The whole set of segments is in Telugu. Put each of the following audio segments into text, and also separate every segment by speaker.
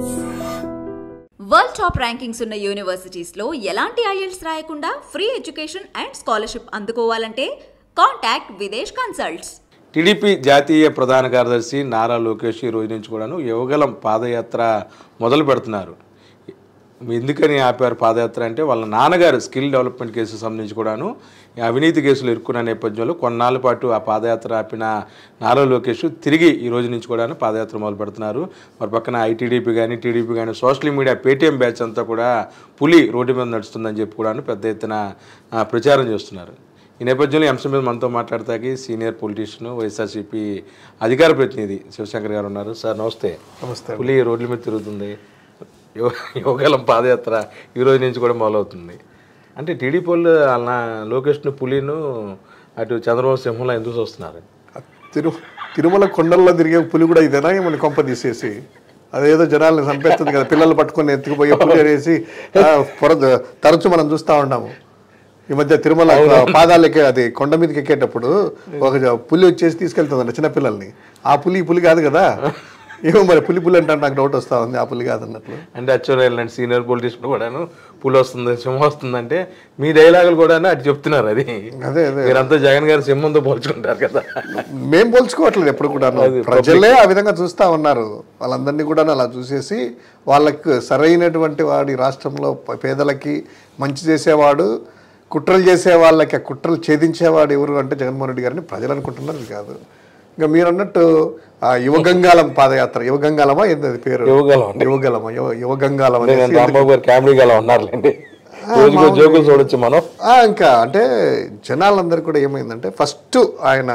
Speaker 1: వరల్డ్ టాప్ ర్యాంకింగ్స్ ఉన్న యూనివర్సిటీస్ లో ఎలాంటి ఐఎల్స్ రాయకుండా ఫ్రీ ఎడ్యుకేషన్ అండ్ స్కాలర్షిప్ అందుకోవాలంటే కాంటాక్ట్ విదేశ్ కన్సల్ట్స్
Speaker 2: టీడీపీ జాతీయ ప్రధాన కార్యదర్శి నారా లోకేష్ ఈ రోజు నుంచి కూడాను యువగలం పాదయాత్ర మొదలు పెడుతున్నారు ఎందుకని ఆపారు పాదయాత్ర అంటే వాళ్ళ నాన్నగారు స్కిల్ డెవలప్మెంట్ కేసు సంబంధించి కూడాను ఈ అవినీతి కేసులు ఇరుక్కున్న నేపథ్యంలో కొన్నాళ్ళ పాటు ఆ పాదయాత్ర ఆపిన నారా లోకేష్ తిరిగి ఈ రోజు నుంచి కూడాను పాదయాత్ర మొదలు పెడుతున్నారు మరి పక్కన ఐటీడీపీ కానీ టీడీపీ కానీ సోషల్ మీడియా పేటీఎం బ్యాచ్ అంతా కూడా పులి రోడ్డు మీద నడుస్తుందని చెప్పి కూడాను పెద్ద ఎత్తున ఆ, ప్రచారం చేస్తున్నారు ఈ నేపథ్యంలో ఈ అంశం మీద మనతో మాట్లాడతాకి సీనియర్ పొలిటీషియన్ వైఎస్ఆర్సీపీ అధికార ప్రతినిధి శివశంకర్ గారు ఉన్నారు సార్ నమస్తే
Speaker 3: నమస్తే
Speaker 2: పులి రోడ్ల మీద తిరుగుతుంది యువ- యువకాలం పాదయాత్ర ఈ రోజు నుంచి కూడా మొదలవుతుంది అంటే టీడీపీ వాళ్ళు వాళ్ళ లోకేష్ను పులిను అటు చంద్రబాబు సింహంలో ఎందుకు చూస్తున్నారు
Speaker 3: తిరు తిరుమల కొండల్లో తిరిగే పులి కూడా ఇదేనా ఏమని కొంప తీసేసి అదేదో జనాల్ని చంపేస్తుంది కదా పిల్లలు పట్టుకొని ఎత్తుకుపోయి పులి అనేసి ఆ, పొర తరచు మనం చూస్తూ ఉన్నాము ఈ మధ్య తిరుమల పాదాలు ఎక్కే అది కొండ మీదకి ఎక్కేటప్పుడు ఒక జ- పులి వచ్చేసి తీసుకెళ్తుందంట చిన్నపిల్లల్ని ఆ పులి ఈ పులి కాదు కదా ఏమో మరి పులి పులి అంటే నాకు డౌట్ వస్తా ఉంది ఆ పులి కాదు అన్నట్లు
Speaker 2: అంటే అచ్చురాయలు లాంటి సీనియర్ పొలిటీషియన్ కూడాను పులి వస్తుంది సింహం వస్తుందంటే మీ డైలాగులు కూడాను అటు చెప్తున్నారు అది
Speaker 3: అదే అదే
Speaker 2: మీరంతా జగన్ గారి సింహంతో పోల్చుకుంటారు కదా
Speaker 3: మేం పోల్చుకోవట్లేదు ఎప్పుడు కూడా ప్రజలే ఆ విధంగా చూస్తా ఉన్నారు వాళ్ళందరినీ కూడా అలా చూసేసి వాళ్ళకు సరైనటువంటి వాడి రాష్ట్రంలో ప- పేదలకి మంచి చేసేవాడు కుట్రలు చేసే వాళ్ళకి ఆ కుట్రలు ఛేదించేవాడు ఎవరు అంటే జగన్మోహన్ రెడ్డి గారిని ప్రజలు అనుకుంటున్నారు అది కాదు ఇంకా మీరు అన్నట్టు ఆ యువగంగాలం పాదయాత్ర యువగంగాలమా ఏంది అది పేరు
Speaker 2: యువగలం
Speaker 3: యువగలమా యువ యువగంగాలం
Speaker 2: అంటే
Speaker 3: అనేసి
Speaker 2: నేను రాంబాబు గారు కామెడీగా అలా ఉన్నారులేండి రోజుకో జోకులు చూడొచ్చు మనం
Speaker 3: ఆ, ఇంకా అంటే జనాలందరూ కూడా ఏమైందంటే ఫస్ట్ ఆయన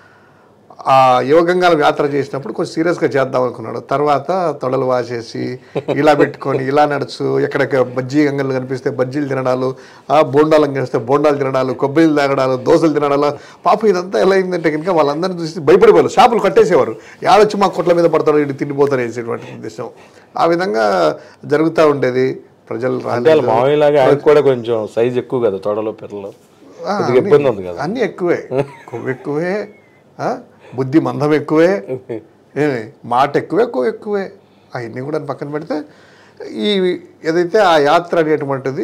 Speaker 3: ఆ యువగంగాల యాత్ర చేసినప్పుడు కొంచెం సీరియస్గా చేద్దాం అనుకున్నాడు తర్వాత తొడలు వాసేసి ఇలా పెట్టుకొని ఇలా నడుచు ఎక్కడెక్కడ బజ్జీ గంగలు కనిపిస్తే బజ్జీలు తినడాలు ఆ బోండాలు కనిపిస్తే బోండాలు తినడాలు కొబ్బరిలు తాగడాలు దోశలు తినడాలు పాప ఇదంతా ఎలా అయిందంటే కనుక వాళ్ళందరినీ చూసి భయపడిపోయారు షాపులు కట్టేసేవారు యాడొచ్చి మా కొట్ల మీద పడతారు ఇటు తిండిపోతారు వేసేటువంటి ఉద్దేశం ఆ విధంగా జరుగుతూ ఉండేది ప్రజలు
Speaker 2: అంటే వాళ్ళ
Speaker 3: రాలేదు
Speaker 2: మామయ్యలాగా ఆయనకు కూడా కొంచెం సైజ్ ఎక్కువ కదా తొడలో పిల్లలు
Speaker 3: ఆ,
Speaker 2: కొద్దిగా ఇబ్బంది ఉంది కదా
Speaker 3: అన్నీ ఎక్కువే కొవ్వు ఎక్కువే ఆ, బుద్ధి మందం ఎక్కువే ఏమి మాట ఎక్కువే కొవ్వు ఎక్కువే అవన్నీ కూడా పక్కన పెడితే ఈ ఏదైతే ఆ యాత్ర అనేటువంటిది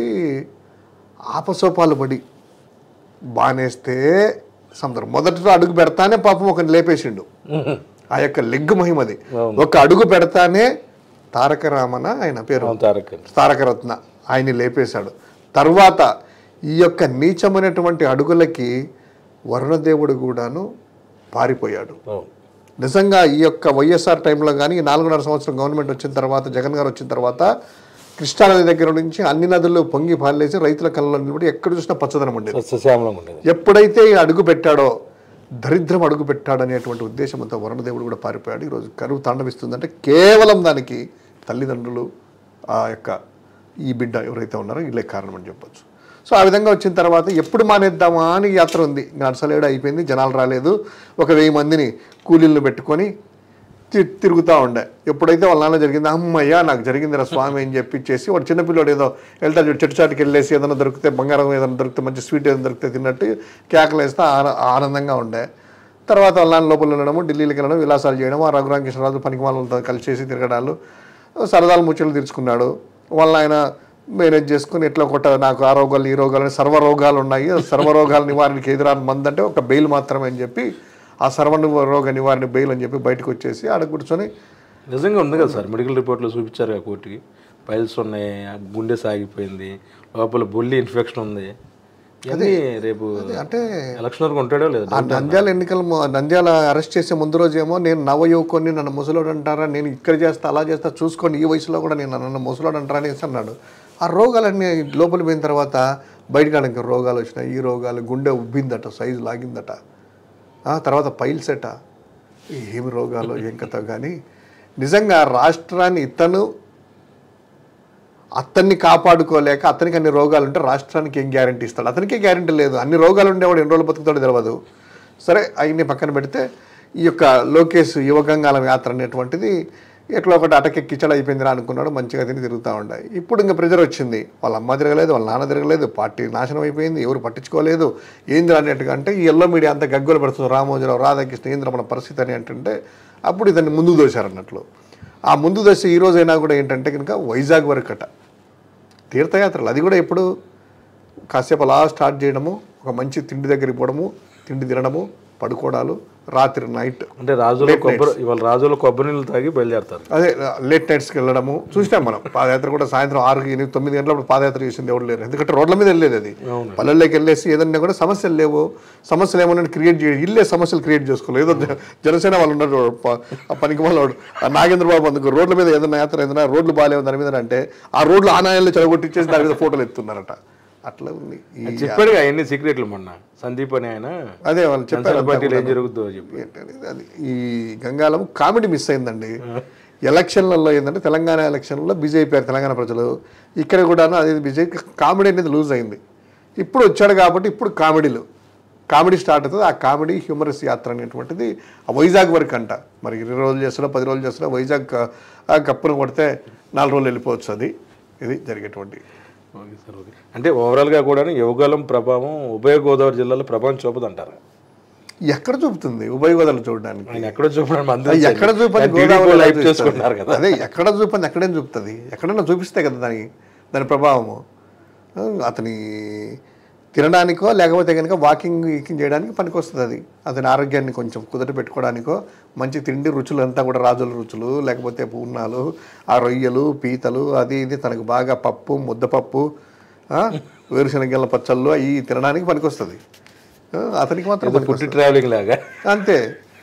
Speaker 3: ఆపసోపాలు పడి బానేస్తే సముద్రం మొదటిలో అడుగు పెడతానే పాపం ఒకరిని లేపేసిండు ఆ యొక్క లెగ్ మహిమది ఒక అడుగు పెడతానే తారక రామన ఆయన పేరు
Speaker 2: అవును, తారక్ గారు.
Speaker 3: తారకరత్న ఆయన్ని లేపేశాడు తర్వాత ఈ యొక్క నీచమైనటువంటి అడుగులకి వరుణదేవుడు కూడాను పారిపోయాడు
Speaker 2: అవును.
Speaker 3: నిజంగా ఈ యొక్క వైఎస్ఆర్ టైంలో కానీ ఈ నాలుగున్నర సంవత్సరం గవర్నమెంట్ వచ్చిన తర్వాత జగన్ గారు వచ్చిన తర్వాత కృష్ణానది దగ్గర నుంచి అన్ని నదులు పొంగి పాలేసి రైతుల కళ్ళలో నిలబడి ఎక్కడ చూసినా పచ్చదనం ఉండేది
Speaker 2: సస్యశ్యామలంగా ఉండేది
Speaker 3: ఎప్పుడైతే ఈ అడుగు పెట్టాడో దరిద్రం అడుగు పెట్టాడు అనేటువంటి ఉద్దేశంతో వరుణదేవుడు కూడా పారిపోయాడు ఈరోజు కరువు తాండవిస్తుందంటే కేవలం దానికి తల్లిదండ్రులు ఆ యొక్క ఈ బిడ్డ ఎవరైతే ఉన్నారో వీళ్ళే కారణం అని చెప్పొచ్చు సో ఆ విధంగా వచ్చిన తర్వాత ఎప్పుడు మానేద్దామా అని యాత్ర ఉంది ఇంకా అసలేడు అయిపోయింది జనాలు రాలేదు ఒక వెయ్యి మందిని కూలీలను పెట్టుకొని తి- తిరుగుతూ ఉండే ఎప్పుడైతే వాళ్ళ నాన్న జరిగింది అమ్మయ్య నాకు జరిగిందిరా స్వామి అని చెప్పి ఇచ్చేసి వాడు చిన్నపిల్లోడు ఏదో వెళ్తాడు చూడు, చెట్టు చాటుకి వెళ్ళేసి ఏదైనా దొరికితే బంగారం ఏదైనా దొరికితే మంచి స్వీట్ ఏదైనా దొరికితే తిన్నట్టు కేకలేస్తే ఆన- ఆనందంగా ఉండే తర్వాత వాళ్ళ నాన్న లోపల ఉండడము ఢిల్లీకి వెళ్ళడం విలాసాలు చేయడం ఆ రఘురామకృష్ణరాజు పనికిమాలతో కలిసేసి తిరగడాలు సరదాలు ముచ్చట్లు తీర్చుకున్నాడు వాళ్ళ ఆయన మేనేజ్ చేసుకుని ఎట్లా కొట్ట నాకు ఆ రోగాలు ఈ రోగాలు అని సర్వ రోగాలు ఉన్నాయి ఆ సర్వ రోగాల నివారణకి ఎదురాని మంది అంటే ఒక బెయిల్ మాత్రమే అని చెప్పి ఆ సర్వ రోగ నివారణ బెయిల్ అని చెప్పి బయటకు వచ్చేసి ఆడ కూర్చొని
Speaker 2: నిజంగా ఉంది కదా సార్ మెడికల్ రిపోర్ట్లో చూపించారు కదా కోర్టుకి పైల్స్ ఉన్నాయి ఆ గుండె సాగిపోయింది లోపల బొల్లి ఇన్ఫెక్షన్ ఉంది అది రేపు
Speaker 3: అంటే
Speaker 2: ఎలక్షన్ వరకు ఉంటాడో
Speaker 3: ఆ
Speaker 2: లేదా
Speaker 3: నంద్యాల ఎన్నికల ము- నంద్యాల అరెస్ట్ చేసే ముందు రోజేమో నేను నవయువకుని నన్ను ముసలోడు అంటారా నేను ఇక్కడ చేస్తా అలా చేస్తా చూసుకోండి ఈ వయసులో కూడా నేను నన్ను ముసలోడు అంటారా అనేసి అన్నాడు ఆ రోగాలన్నీ లోపల పోయిన తర్వాత బయటకు ఇంకా రోగాలు వచ్చినాయి ఈ రోగాలు గుండె ఉబ్బిందట సైజు లాగిందట ఆ తర్వాత పైల్స్ అట ఏమి రోగాలు ఏం కథ కానీ నిజంగా రాష్ట్రాన్ని ఇతను అతన్ని కాపాడుకోలేక అతనికి అన్ని రోగాలు ఉంటే రాష్ట్రానికి ఏం గ్యారంటీ ఇస్తాడు అతనికే గ్యారంటీ లేదు అన్ని రోగాలు ఉండేవాడు ఎన్ని రోజులు బతుకుతాడో తెలియదు సరే అవన్నీ పక్కన పెడితే ఈ యొక్క లోకేష్ యువగంగాలం యాత్ర అనేటువంటిది ఎట్లా ఒకటి అటకెక్కిచ్చడ అయిపోయిందిరా అనుకున్నాడు మంచిగా తిని తిరుగుతూ ఉండాయి ఇప్పుడు ఇంకా ప్రెజర్ వచ్చింది వాళ్ళ అమ్మ తిరగలేదు వాళ్ళ నాన్న తిరగలేదు పార్టీ నాశనం అయిపోయింది ఎవరు పట్టించుకోలేదు ఏంది అన్నట్టుగా అంటే ఈ ఎల్లో మీడియా అంతా గగ్గోలు పెడుతుంది రామోజీరావు రాధాకృష్ణ ఏంద్ర మన పరిస్థితి అని అంటుంటే అప్పుడు ఇతన్ని ముందుకు దోశారు అన్నట్లు ఆ ముందు దశ ఈ రోజైనా కూడా ఏంటంటే కనుక వైజాగ్ వరకు అట తీర్థయాత్రలు అది కూడా ఎప్పుడు కాసేపు అలా స్టార్ట్ చేయడము ఒక మంచి తిండి దగ్గరికి పోవడము తిండి తినడము పడుకోవడాలు రాత్రి నైట్
Speaker 2: అంటే రాజుల కొబ్బరి ఇవాళ రాజుల కొబ్బరి నీళ్ళు తాగి బయలుదేరతారు
Speaker 3: అదే లేట్ నైట్స్కి వెళ్ళడము చూసినాం మనం పాదయాత్ర కూడా సాయంత్రం ఆరు ఎనిమిది తొమ్మిది గంటలప్పుడు పాదయాత్ర చేసింది ఎవరు లేరు ఎందుకంటే రోడ్ల మీద వెళ్ళేది అది పల్లెల్లోకి వెళ్ళేసి ఏదన్నా కూడా సమస్యలు లేవు సమస్యలు ఏమన్నా క్రియేట్ చేయ ఇల్లే సమస్యలు క్రియేట్ చేసుకోలేదు ఏదో జ- జనసేన వాళ్ళు ఉన్నారు ప- ఆ పనికి వాళ్ళు ఆ నాగేంద్ర బాబు అందుకు రోడ్ల మీద ఏదైనా యాత్ర ఏదైనా రోడ్లు బాగాలేవు దాని మీద అంటే ఆ రోడ్లు ఆనాయాల్లో చెడగొట్టించేసి దాని మీద ఫోటోలు ఎత్తున్నారట అట్లా ఉంది ఈ
Speaker 2: చెప్పాడు అవన్నీ సీక్రెట్లు మొన్న సందీప్ అని ఆయన
Speaker 3: అదే వాళ్ళు చెప్పారు
Speaker 2: జనసేన
Speaker 3: అంతా
Speaker 2: పార్టీలో ఏం
Speaker 3: కూడా.
Speaker 2: జరుగుతుందో చెప్పి
Speaker 3: ఏంటంటే అది ఈ గంగాళం కామెడీ మిస్ అయిందండి ఎలక్షన్లలో ఏంటంటే తెలంగాణ ఎలక్షన్లో బీజేపీ అయిపోయారు తెలంగాణ ప్రజలు ఇక్కడ కూడాను అది బీజేపీ కామెడీ అనేది లూజ్ అయింది ఇప్పుడు వచ్చాడు కాబట్టి ఇప్పుడు కామెడీలు కామెడీ స్టార్ట్ అవుతుంది ఆ కామెడీ హ్యూమరస్ యాత్ర అనేటువంటిది ఆ వైజాగ్ వరకు అంట మరి ఇరవై రోజులు చేస్తున్నా పది రోజులు చేస్తున్నా వైజాగ్ క- ఆ కప్పును కొడితే నాలుగు రోజులు వెళ్ళిపోవచ్చు అది ఇది జరిగేటువంటి
Speaker 2: ఓకే సార్ ఓకే అంటే ఓవరాల్గా కూడా యువగలం ప్రభావం ఉభయ గోదావరి జిల్లాలో ప్రభావం చూపదంటారా
Speaker 3: ఎక్కడ చూపుతుంది ఉభయ గోదావరి చూడడానికి
Speaker 2: ఆయన ఎక్కడో చూపడం
Speaker 3: అది ఎక్కడ చూపని
Speaker 2: టీడీపీ
Speaker 3: గోదావరి
Speaker 2: లైవ్ చేసుకుంటున్నారు కదా
Speaker 3: అదే ఎక్కడ చూపని ఎక్కడేం చూపుతుంది ఎక్కడైనా చూపిస్తే కదా దాని దాని ప్రభావము ఆ, అతని తినడానికో లేకపోతే కనుక వాకింగ్ ఈకింగ్ చేయడానికి పనికొస్తుంది అది అతని ఆరోగ్యాన్ని కొంచెం కుదట పెట్టుకోవడానికో మంచి తిండి రుచులు అంతా కూడా రాజుల రుచులు లేకపోతే పూర్ణాలు ఆ రొయ్యలు పీతలు అది ఇది తనకు బాగా పప్పు ముద్దపప్పు ఆ, వేరుశనగల పచ్చళ్ళు అవి తినడానికి పనికొస్తుంది ఆ, అతనికి మాత్రం
Speaker 2: ఏదో పుట్టి ట్రావెలింగ్ లాగా
Speaker 3: అంతే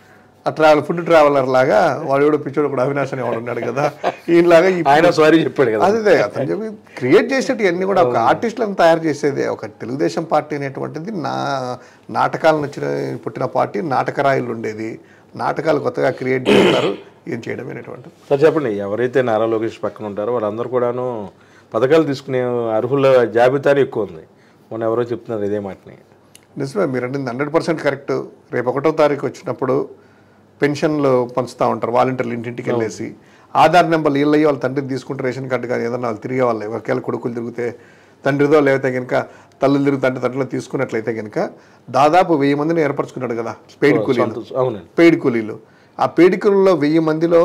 Speaker 3: ఆ ట్రావెల్ ఫుడ్ ట్రావెలర్ లాగా వాడు ఎవడో పిచ్చోడు కూడా అవినాష్ అని వాడు ఉన్నాడు కదా ఈయనలాగా ఈ
Speaker 2: ఆయన సారీ చెప్పాడు కదా
Speaker 3: అదే అతను చెప్పి క్రియేట్ చేసేటి అన్ని కూడా ఒక ఆర్టిస్టులను తయారు చేసేదే ఒక తెలుగుదేశం పార్టీ అనేటువంటిది నా నాటకాలను వచ్చిన పుట్టిన పార్టీ నాటకరాయులు ఉండేది నాటకాలు కొత్తగా క్రియేట్ చేస్తారు ఏం చేయడం అనేటువంటిది
Speaker 2: సార్ చెప్పండి ఎవరైతే నారా లోకేష్ పక్కన ఉంటారో వాళ్ళందరూ కూడాను పథకాలు తీసుకునే అర్హుల జాబితానే ఎక్కువ ఉంది మొన్న ఎవరో చెప్తున్నారు ఇదే మాటని
Speaker 3: నిజమే మీరు అంటే హండ్రెడ్ పర్సెంట్ కరెక్ట్ రేపు ఒకటో తారీఖు వచ్చినప్పుడు పెన్షన్లు పంచుతూ ఉంటారు వాలంటీర్లు ఇంటింటికి వెళ్ళేసి ఆధార్ నెంబర్లు వీళ్ళయ్యి వాళ్ళ తండ్రి తీసుకుంటే రేషన్ కార్డు కానీ ఏదన్నా వాళ్ళు తిరిగే వాళ్ళు ఎవరికైనా కొడుకులు తిరిగితే తండ్రిదో లేకపోతే కనుక తల్లులు తిరుగుతుంటే తండ్రిలో తీసుకున్నట్లయితే కనుక దాదాపు వెయ్యి మందిని ఏర్పరచుకున్నాడు కదా పెయిడ్ కూలీలు
Speaker 2: అవునండి
Speaker 3: పెయిడ్ కూలీలు ఆ పెయిడ్ కూలీల్లో వెయ్యి మందిలో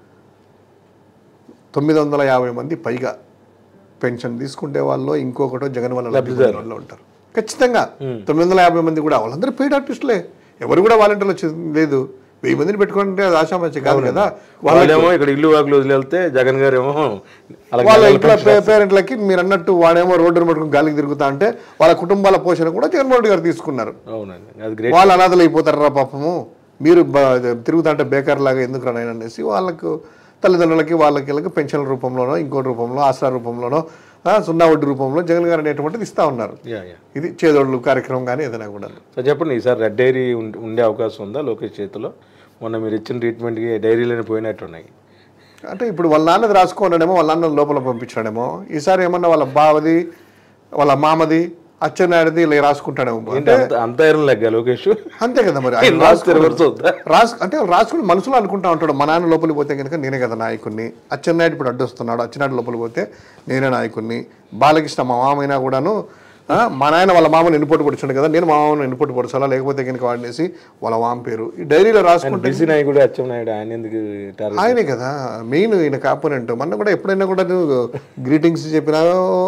Speaker 3: తొమ్మిది వందల యాభై మంది పైగా పెన్షన్ తీసుకుంటే వాళ్ళు ఇంకొకటో జగన్ వల్ల లబ్ధి పొందే వాళ్ళు ఉంటారు ఖచ్చితంగా తొమ్మిది వందల యాభై మంది కూడా వాళ్ళందరూ పెయిడ్ ఆర్టిస్టులే ఎవరు కూడా వాలంటీర్లు వచ్చేది లేదు వెయ్యి మందిని పెట్టుకుంటే అది ఆశామచ్చి కాదు కదా వాళ్ళ
Speaker 2: వాళ్ళేమో ఇక్కడ ఇల్లు వాకులు వదిలేళ్తే జగన్ గారు ఏమో అలాగే
Speaker 3: వాళ్ళ ఇంట్లో పే- పేరెంట్లకి మీరు అన్నట్టు వాడేమో రోడ్డును పట్టుకుని గాలికి తిరుగుతా అంటే వాళ్ళ కుటుంబాల పోషణ కూడా జగన్మోహన్ రెడ్డి గారు తీసుకున్నారు
Speaker 2: అవునండి అది గ్రేట్
Speaker 3: వాళ్ళు అనాథలు అయిపోతారా పాపము మీరు బ- తిరుగుతుంటే బేకార్ లాగా ఎందుకు రానని అనేసి వాళ్ళకు తల్లిదండ్రులకి వాళ్ళకి వీళ్ళకి పెన్షన్ రూపంలోనో ఇంకో రూపంలో ఆసరా రూపంలోనో ఆ, సున్నా వడ్డీ రూపంలో జగన్ గారు అనేటువంటిది ఇస్తా ఉన్నారు
Speaker 2: యా యా
Speaker 3: ఇది చేదోళ్ళు కార్యక్రమం కానీ ఏదైనా కూడా
Speaker 2: సార్ చెప్పండి ఈసారి రెడ్ డైరీ ఉం- ఉండే అవకాశం ఉందా లోకేష్ చేతిలో మొన్న మీరు ఇచ్చిన ట్రీట్మెంట్కి డైరీలోనే పోయినట్టున్నాయి
Speaker 3: అంటే ఇప్పుడు వాళ్ళ నాన్నది రాసుకోండేమో వాళ్ళ నాన్న లోపల పంపించాడేమో ఈసారి ఏమన్నా వాళ్ళ బావది వాళ్ళ మామది అచ్చెన్నాయుడిది ఇలా రాసుకుంటాడేమో
Speaker 2: ఏంటి అంత అంత ఐరన్ లెక్క లోకేష్
Speaker 3: అంతే కదా మరి ఆయన
Speaker 2: రాస్తే రివర్స్ అవుద్దా
Speaker 3: రాసు అంటే వాళ్ళు రాసుకుని మనసులో అనుకుంటా ఉంటాడు మా నాన్న లోపలికి పోతే కనుక నేనే కదా నాయకుడిని అచ్చెన్నాయుడు ఇప్పుడు అడ్డొస్తున్నాడు అచ్చెన్నాయుడు లోపలికి పోతే నేనే నాయకుడిని బాలకృష్ణ మా మామైనా కూడాను ఆ, మా నాయన వాళ్ళ మామని ఎన్నిపోటు పొడిచాడు కదా నేను మా మామని ఎన్నిపోటు పొడిచాలా లేకపోతే కనుక వాడినేసి వాళ్ళ మామ పేరు ఈ డైరీలో రాసుకుంటే
Speaker 2: బీసీ నాయకుడు అచ్చెం నాయుడు ఆయన ఎందుకు టార్గెట్
Speaker 3: ఆయనే కదా మెయిన్ ఈయన కాపోనెంట్ మొన్న కూడా ఎప్పుడైనా కూడా నువ్వు గ్రీటింగ్స్ చెప్పినా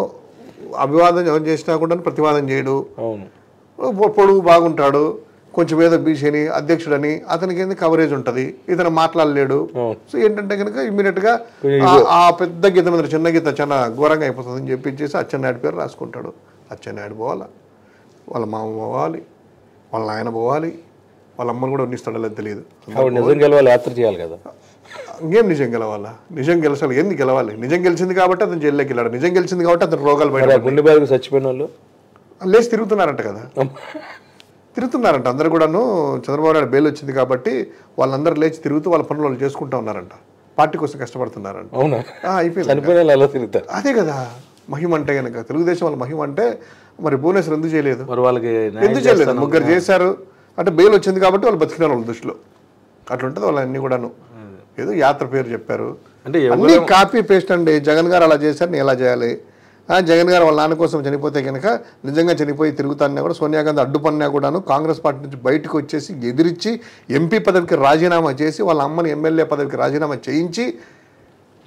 Speaker 3: అభివాదం ఎవరు చేసినా కూడా ప్రతివాదం చేయడు
Speaker 2: అవును
Speaker 3: పొ- పొడుగు బాగుంటాడు కొంచెం ఏదో బీసీని అధ్యక్షుడని అతనికి ఏంది కవరేజ్ ఉంటుంది ఇతను మాట్లాడలేడు
Speaker 2: అవును.
Speaker 3: సో ఏంటంటే కనుక ఇమీడియట్గా ఆ పెద్ద గీత మీద చిన్న గీత చాలా ఘోరంగా అయిపోతుందని చెప్పి ఇచ్చేసి అచ్చెన్నాయుడు పేరు రాసుకుంటాడు అచ్చెన్నాయుడు పోవాలా వాళ్ళ మామ పోవాలి వాళ్ళ నాయన పోవాలి వాళ్ళ అమ్మని కూడా ఉన్నిస్తాడో లేదో తెలియదు
Speaker 2: ఆవిడ నిజం గెలవాలి యాత్ర చేయాలి కదా
Speaker 3: ఇంకేం నిజం గెలవాలా నిజం గెలసాలి ఏంది గెలవాలి నిజం గెలిచింది కాబట్టి అతను జైల్లోకి వెళ్ళాడు నిజం గెలిచింది కాబట్టి అతను రోగాలు బయట
Speaker 2: మరి ఆ గుండె బాధకు చచ్చిపోయిన వాళ్ళు
Speaker 3: లేచి తిరుగుతున్నారంట కదా తిరుగుతున్నారంట అందరు కూడాను చంద్రబాబు నాయుడు బెయిల్ వచ్చింది కాబట్టి వాళ్ళందరూ లేచి తిరుగుతూ వాళ్ళ పనులు వాళ్ళు చేసుకుంటా ఉన్నారంట పార్టీ కోసం కష్టపడుతున్నారంట
Speaker 2: అవునా
Speaker 3: ఆ, అయిపోయింది
Speaker 2: చనిపోయిన వాళ్ళు అలా తిరుగుతారు
Speaker 3: అదే కదా మహిమ అంటే కనుక తెలుగుదేశం వాళ్ళ మహిమ అంటే మరి భువనేశ్వర్ ఎందుకు చేయలేదు
Speaker 2: మరి వాళ్ళకి న్యాయం
Speaker 3: ఎందుకు చేయలేదు ముగ్గురు చేశారు అంటే బెయిల్ వచ్చింది కాబట్టి వాళ్ళు బతికినారు వాళ్ళ దృష్టిలో అట్లుంటుంది వాళ్ళన్నీ కూడాను ఏదో యాత్ర పేరు చెప్పారు
Speaker 2: అంటే
Speaker 3: అన్ని కాపీ పేస్ట్ అండి జగన్ గారు అలా చేశారు నేను ఎలా చేయాలి ఆ, జగన్ గారు వాళ్ళ నాన్న కోసం చనిపోతే కనుక నిజంగా చనిపోయి తిరుగుతానే కూడా సోనియా గాంధీ అడ్డుపన్నా కూడాను కాంగ్రెస్ పార్టీ నుంచి బయటకు వచ్చేసి ఎదిరించి ఎంపీ పదవికి రాజీనామా చేసి వాళ్ళ అమ్మని ఎమ్మెల్యే పదవికి రాజీనామా చేయించి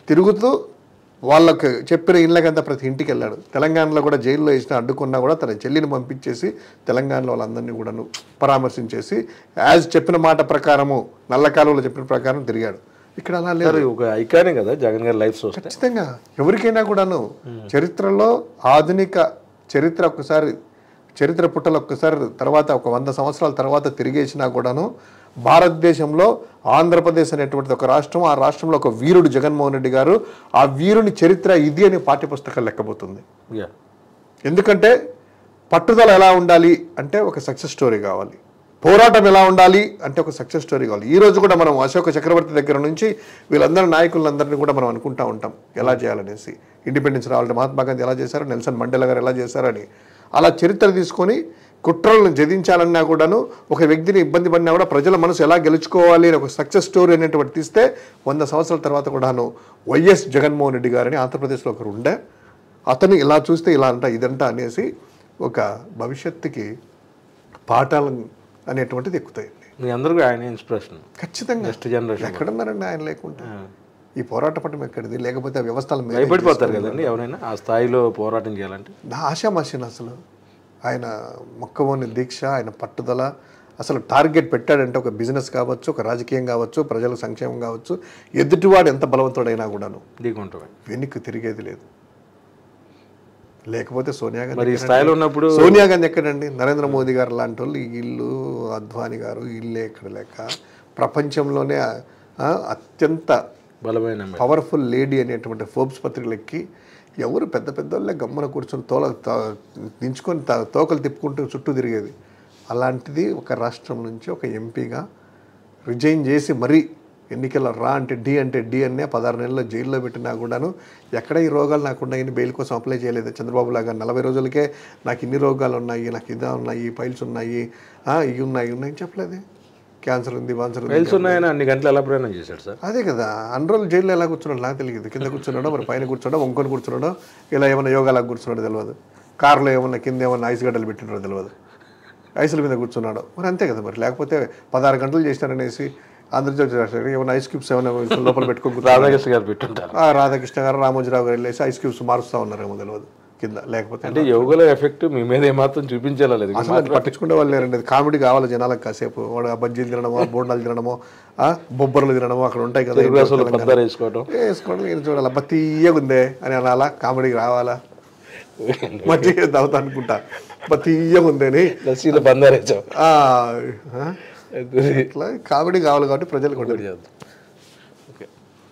Speaker 3: తిరుగుతూ వాళ్ళకి చెప్పిన ఇళ్ళకంతా ప్రతి ఇంటికి వెళ్ళాడు తెలంగాణలో కూడా జైల్లో వేసిన అడ్డుకున్నా కూడా తన చెల్లిని పంపించేసి తెలంగాణలో వాళ్ళందరినీ కూడాను పరామర్శించేసి యాజ్ చెప్పిన మాట ప్రకారము నల్ల కాలువలో చెప్పిన ప్రకారం తిరిగాడు ఇక్కడ అలా లేదు
Speaker 2: సార్ ఒక ఐకానే కదా జగన్ గారి లైఫ్ చూస్తే
Speaker 3: ఖచ్చితంగా ఎవరికైనా కూడాను చరిత్రలో ఆధునిక చరిత్ర ఒక్కసారి చరిత్ర పుట్టలు ఒక్కసారి తర్వాత ఒక వంద సంవత్సరాల తర్వాత తిరిగేసినా కూడాను భారతదేశంలో ఆంధ్రప్రదేశ్ అనేటువంటిది ఒక రాష్ట్రం ఆ రాష్ట్రంలో ఒక వీరుడు జగన్మోహన్ రెడ్డి గారు ఆ వీరుని చరిత్ర ఇది అని పాఠ్యపుస్తకాలు లెక్కబోతుంది
Speaker 2: యా
Speaker 3: ఎందుకంటే పట్టుదల ఎలా ఉండాలి అంటే ఒక సక్సెస్ స్టోరీ కావాలి పోరాటం ఎలా ఉండాలి అంటే ఒక సక్సెస్ స్టోరీ కావాలి ఈ రోజు కూడా మనం అశోక చక్రవర్తి దగ్గర నుంచి వీళ్ళందరూ నాయకులందరినీ కూడా మనం అనుకుంటా ఉంటాం ఎలా చేయాలనేసి ఇండిపెండెన్స్ రావాలంటే మహాత్మా గాంధీ ఎలా చేశారు నెల్సన్ మండేలా గారు ఎలా చేశారని అలా చరిత్ర తీసుకొని కుట్రలను జదించాలన్నా కూడాను ఒక వ్యక్తిని ఇబ్బంది పడినా కూడా ప్రజల మనసు ఎలా గెలుచుకోవాలి అని ఒక సక్సెస్ స్టోరీ అనేటువంటి తీస్తే వంద సంవత్సరాల తర్వాత కూడాను వైఎస్ జగన్మోహన్ రెడ్డి గారని ఆంధ్రప్రదేశ్లో ఒకరు ఉండే అతను ఇలా చూస్తే ఇలా అంట ఇదంట అనేసి ఒక భవిష్యత్తుకి పాఠాలు అనేటువంటిది ఎక్కుతాయండి
Speaker 2: మీ అందరికీ ఆయన ఇన్స్పిరేషన్
Speaker 3: ఖచ్చితంగా
Speaker 2: నెక్స్ట్ జనరేషన్
Speaker 3: ఎక్కడున్నారండి ఆయన లేకుండా ఈ పోరాట పట్టం ఎక్కడిది లేకపోతే ఆ వ్యవస్థల మీద
Speaker 2: భయపడిపోతారు కదండి ఎవరైనా ఆ స్థాయిలో పోరాటం చేయాలంటే
Speaker 3: నా ఆశామాషిన అసలు ఆయన మొక్కవోని దీక్ష ఆయన పట్టుదల అసలు టార్గెట్ పెట్టాడంటే ఒక బిజినెస్ కావచ్చు ఒక రాజకీయం కావచ్చు ప్రజల సంక్షేమం కావచ్చు ఎదుటివాడు ఎంత బలవంతుడైనా కూడాను
Speaker 2: ఢీకుంటామే
Speaker 3: వెనక్కి తిరిగేది లేదు లేకపోతే సోనియా గాంధీ
Speaker 2: మరి ఈ
Speaker 3: ఎక్కడండి?
Speaker 2: స్థాయిలో ఉన్నప్పుడు
Speaker 3: సోనియా గాంధీ ఎక్కడండి నరేంద్ర మోదీ గారు లాంటి వాళ్ళు ఈ ఇల్లు అద్వాని గారు ఇల్లే ఎక్కడ లెక్క ప్రపంచంలోనే ఆ, అత్యంత
Speaker 2: బలమైన మే-
Speaker 3: పవర్ఫుల్ లేడీ అనేటువంటి ఫోర్బ్స్ పత్రికలెక్కి ఎవరు పెద్ద పెద్ద వాళ్ళే గమ్మున కూర్చొని తోల త- దించుకొని త- తోకలు తిప్పుకుంటూ చుట్టూ తిరిగేది అలాంటిది ఒక రాష్ట్రం నుంచి ఒక ఎంపీగా రిజైన్ చేసి మరీ ఎన్నికల్లో రా అంటే డి అంటే డి అనే పదహారు నెలల్లో జైల్లో పెట్టినా కూడాను ఎక్కడ ఈ రోగాలు నాకు ఉన్నాయని బెయిల్ కోసం అప్లై చేయలేదు చంద్రబాబు లాగా నలభై రోజులకే నాకు ఇన్ని రోగాలు ఉన్నాయి నాకు ఇదా ఉన్నాయి పైల్స్ ఉన్నాయి ఆ, ఇవి ఉన్నాయి ఇవి ఉన్నాయి అని చెప్పలేదు క్యాన్సర్ ఉంది బాన్సర్ ఉంది
Speaker 2: ఫైల్స్ ఉన్నాయని అన్ని గంటలు ఎలా ప్రయాణం చేశాడు సార్
Speaker 3: అదే కదా అన్ని రోజులు జైల్లో ఎలా కూర్చున్నాడు నాకు తెలియదు కింద కూర్చున్నాడో మరి పైన కూర్చున్నాడో వంకొని కూర్చున్నాడో ఇలా ఏమైనా యోగాలకు కూర్చున్నాడో తెలియదు కారులో ఏమన్నా కింద ఏమన్నా ఐస్ గడ్డలు పెట్టినాడో తెలియదు ఐసుల మీద కూర్చున్నాడు మరి అంతే కదా మరి లేకపోతే పదహారు గంటలు చేసినారనేసి ఆంధ్రజ్యోతి రాష్ట్ర ఏమైనా ఐస్ క్యూబ్స్ ఏమైనా లోపల పెట్టుకొని కూర్చున్నాడా?
Speaker 2: రాధాకృష్ణ గారు పెట్టుంటారు
Speaker 3: ఆ రాధాకృష్ణ గారు రామోజీరావు గారు వెళ్ళేసి ఐస్ క్యూబ్స్ మారుస్తూ ఉన్నారేమో తెలియదు కింద లేకపోతే
Speaker 2: అంటే యోగుల ఎఫెక్ట్ మీ మీద ఏమాత్రం చూపించేలా లేదు
Speaker 3: అసలు అది పట్టించుకునే వాళ్ళు లేరండి అది కామెడీ కావాలి జనాలకు కాసేపు వాడు ఆ బజ్జీలు తినడమో ఆ బోండాలు తినడమో ఆ బొబ్బర్లు తినడమో అక్కడ ఉంటాయి కదా
Speaker 2: తెలుగు రాష్ట్రాలు పద్దారు వేసుకోవడం
Speaker 3: వేసుకోవడం నేను చూడాలి అబ్బా తీయగా ఉందే అని అనాలా కామెడీకి రావాలా మజ్జిగ తాగుతా అనుకుంటా అబ్బా తీయగా ఉందే అని
Speaker 2: లస్సీలో బందారు వేసాం
Speaker 3: ఆ, ఆ? ఇట్లా కామెడీ కావాలి కాబట్టి ప్రజలు కూడా
Speaker 2: ఓకే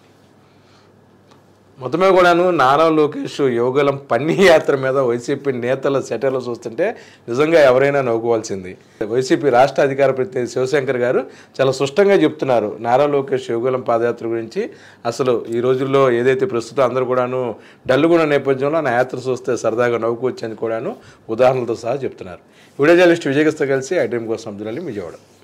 Speaker 2: మొత్తమే కూడాను నారా లోకేష్ యోగలం పన్ని యాత్ర మీద వైసీపీ నేతల సెటర్లు చూస్తుంటే నిజంగా ఎవరైనా నవ్వుకోవాల్సింది వైసీపీ రాష్ట్ర అధికార ప్రతినిధి శివశంకర్ గారు చాలా స్పష్టంగా చెప్తున్నారు నారా లోకేష్ యోగలం పాదయాత్ర గురించి అసలు ఈ రోజుల్లో ఏదైతే ప్రస్తుతం అందరూ కూడాను డల్లుగున్న నేపథ్యంలో నా యాత్ర చూస్తే సరదాగా నవ్వుకోవచ్చని కూడాను ఉదాహరణలతో సహా చెప్తున్నారు వీడియో జర్నలిస్ట్ విజయగస్తో కలిసి ఐ డ్రీమ్ కోసం అబ్దుల్ అలీ విజయవాడ